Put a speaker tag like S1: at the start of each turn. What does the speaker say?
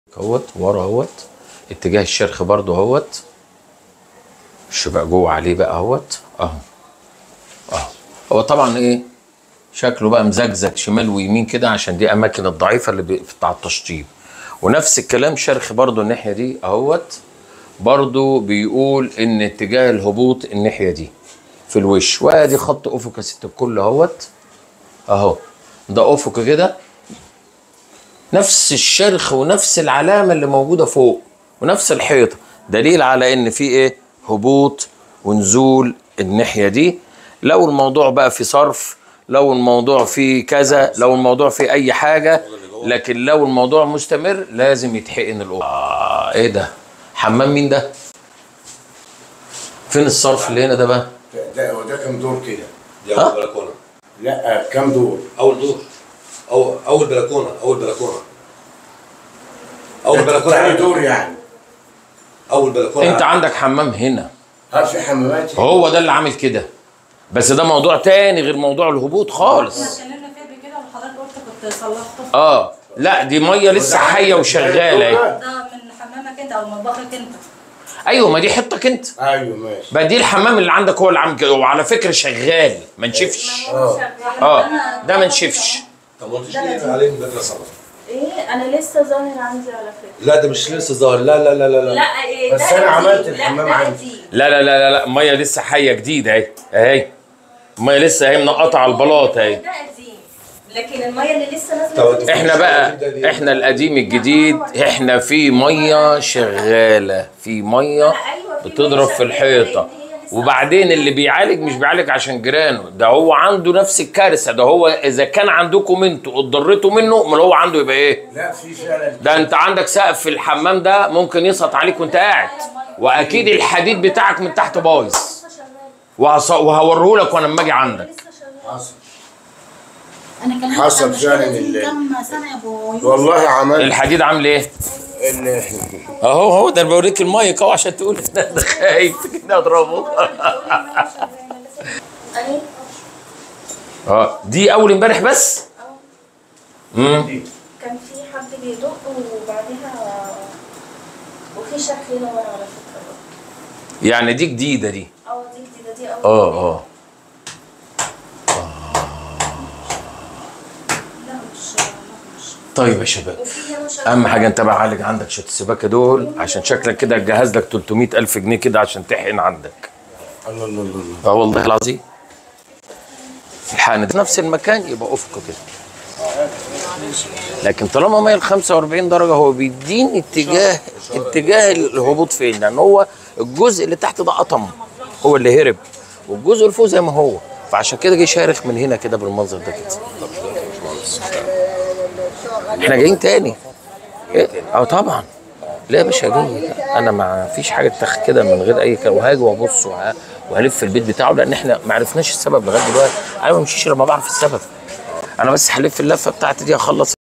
S1: اهوت ورا اهوت اتجاه الشرخ برضو اهوت مش بقى جوه عليه بقى اهوت اهو اهو هو طبعا ايه شكله بقى مزجزج شمال ويمين كده عشان دي اماكن الضعيفه اللي بي- بتاع التشطيب ونفس الكلام شرخ برضو الناحيه دي اهوت برضو بيقول ان اتجاه الهبوط الناحيه دي في الوش وادي خط افق يا ست الكل اهوت اهو ده افق كده نفس الشرخ ونفس العلامه اللي موجوده فوق ونفس الحيطه دليل على ان في ايه هبوط ونزول الناحيه دي لو الموضوع بقى في صرف لو الموضوع في كذا لو الموضوع في اي حاجه لكن لو الموضوع مستمر لازم يتحقن الأوضة آه ايه ده حمام مين ده فين الصرف اللي هنا ده بقى
S2: ده هو ده كام دور كده
S3: دي
S1: ها؟
S3: اول بلكونه
S2: لا كام دور
S3: اول دور اول اول بلكونه اول بلكونه اول
S2: ده
S3: بلكونه
S2: تاني دور يعني
S3: اول بلكونه
S1: انت عندك حمام هنا
S2: هل في حمامات
S1: هو ده اللي عامل كده بس ده موضوع تاني غير موضوع الهبوط خالص
S4: اتكلمنا فيه قبل كده وحضرتك قلت كنت صلحته
S1: اه لا دي ميه لسه حيه وشغاله اهي
S4: ده من حمامك انت او مطبخك انت
S1: ايوه ما دي حطك انت
S2: ايوه ماشي
S1: بقى دي الحمام اللي عندك هو اللي عامل كده وعلى فكره شغال ما نشفش
S2: اه
S1: اه ده ما نشفش
S3: طب ما قلتش ليه عليه من بدري صبر
S5: ايه انا لسه ظاهر عندي على فكره
S3: لا ده مش لسه ظاهر لا لا لا لا لا
S5: لا ايه
S2: بس
S5: ده
S2: أنا
S5: قديم.
S2: عملت
S5: لا،
S2: الحمام
S5: ده
S2: عندي.
S5: قديم.
S1: لا لا لا لا لا ميه لسه حيه جديده اهي اهي ميه لسه اهي منقطه على البلاط اهي
S5: ده قديم لكن الميه اللي لسه
S3: طب
S5: نازله دي
S1: احنا بقى احنا القديم الجديد احنا في ميه شغاله في ميه
S5: أيوة، في
S1: بتضرب
S5: مية
S1: في
S5: شغالة،
S1: الحيطه
S5: لأن هي لسه
S1: وبعدين اللي بيعالج مش بيعالج عشان جيرانه ده هو عنده نفس الكارثه ده هو اذا كان عندكم انتوا اتضريتوا منه امال هو عنده يبقى ايه
S2: لا في فعلا
S1: ده انت عندك سقف في الحمام ده ممكن يسقط عليك وانت قاعد واكيد الحديد بتاعك من تحت بايظ
S5: لسه شغال
S1: وهص- وهوريهولك وانا لما اجي عندك
S5: لسه شغال
S2: حصل
S4: انا كان
S2: حصل فعلا ال-
S4: كم سنه يا ابو يوسف
S2: والله عملت
S1: الحديد عامل ايه
S2: ال-
S1: اهو هو ده اللي بوريك المايك اهو عشان تقول ان انا خايف كده اضربه
S5: اهي
S1: اه دي اول امبارح بس امم
S5: كان في حد بيدق وبعدها وفي شكل هنا ورا على فكره برضه.
S1: يعني دي جديده دي
S5: اه دي جديده دي اول
S1: اه اه
S5: لا مش مش
S1: طيب يا شباب
S5: وفي هنا شغال
S1: اهم حاجه انت بقى عالج عندك شويه السباكه دول عشان شكلك كده تجهز لك 300 الف جنيه كده عشان تحقن عندك
S2: الله الله الله الله.
S1: اه والله العظيم الحقن في نفس المكان يبقى افقه كده لكن طالما مايل 45 درجه هو بيديني اتجاه اتجاه الهبوط فين لان هو الجزء اللي تحت ده قطم هو اللي هرب والجزء اللي فوق زي ما هو فعشان كده جه شارخ من هنا كده بالمنظر ده كده احنا جايين تاني إيه؟ اه طبعا لا يا باشا جاي انا ما فيش حاجه تخ كده من غير اي كلام وهاجي وابص وه- وهلف في البيت بتاعه لان احنا ما عرفناش السبب لغايه دلوقتي انا ما بمشيش لما بعرف السبب انا بس هلف اللفه بتاعتي دي اخلص